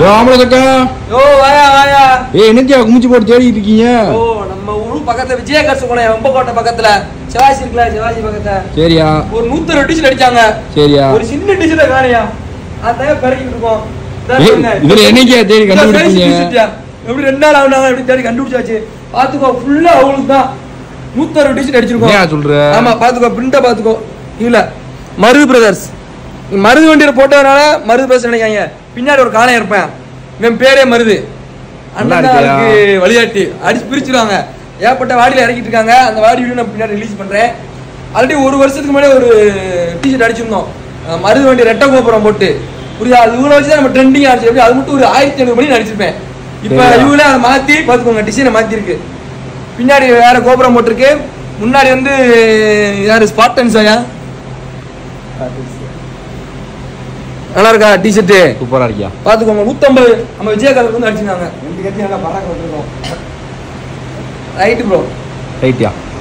ஓ ஆம்பளை சக்கா யோ வாயா வாயா ஏய் என்னத்தியா குமிச்சு போட்டு தேடிட்டு இருக்கீங்க ஓ நம்ம ஊர் பக்கத்துல விஜய கட்சி போனேன் வெம்பக்கோட்டை பக்கத்துல சிவாஜி இருக்குல்ல சிவாஜி பக்கத்துல சரியா ஒரு நூத்தொரு டிஷன் அடிச்சாங்க சரியா ஒரு சின்ன டிஷனை காணியா அதான் பெருக்கிட்டு இருக்கோம் இதான் ஏய், பாருங்க. இதுல என்னைக்கா தேடி இதான் கண்டுபிடிச்சீங்க? size t-shirt யா. எப்படி ரெண்டு நாள் ஆகுனாங்க எப்படி தேடி கண்டுபிடிச்சாச்சு பாத்துக்கோ ஃபுல்லா அவளுக்கு தான் நூத்தொரு டிஷன் அடிச்சிருக்கோம் ஏன் சொல்ற ஆமா பாத்துக்கோ பிரிண்ட பாத்துக்கோ இல்ல மருது பிரதர்ஸ் மருது வண்டியில போட்டதுனால மருது பிரதர்ஸ் நினைக்காங்க பின்னாடி ஒரு காளையம் இருப்பேன் இவன் பேரே மருது நல்லா அண்ணன் இருக்கியா? அதுக்கு வழிகாட்டி அடிச்சு பிரிச்சிருவாங்க ஏகப்பட்ட வாடியில இறக்கிட்டு இருக்காங்க அந்த வாடி வீடியோ நான் பின்னாடி ரிலீஸ் பண்றேன் ஆல்ரெடி ஒரு வருஷத்துக்கு முன்னாடி ஒரு டிஷர்ட் அடிச்சிருந்தோம் அஹ் மருது வண்டி ரெட்டை கோபுரம் போட்டு புரியுதா அது இவ்வளவு வச்சு தான் நம்ம ட்ரெண்டிங் ஆச்சு எப்படி அது மட்டும் ஒரு ஆயிரத்தி ஐநூறு மணி அடிச்சிருப்பேன் இப்ப சரியா. இவங்களே அதை மாத்தி பாத்துக்கோங்க டிசைனை மாத்தி இருக்கு பின்னாடி வேற கோபுரம் போட்டிருக்கு முன்னாடி வந்து யாரு ஸ்பாட்டன்ஸ் ஐயா நல்லா இருக்கா டிஷர்ட் சூப்பரா இருக்கியா பாத்துக்கோங்க நூத்தம்பது நம்ம விஜயகாந்த் வந்து அடிச்சிருந்தாங்க ரெண்டு கட்சி நல்லா பராக்க விட்டுருக்கோம் ரைட்டு ப்ரோ ரைட்டியா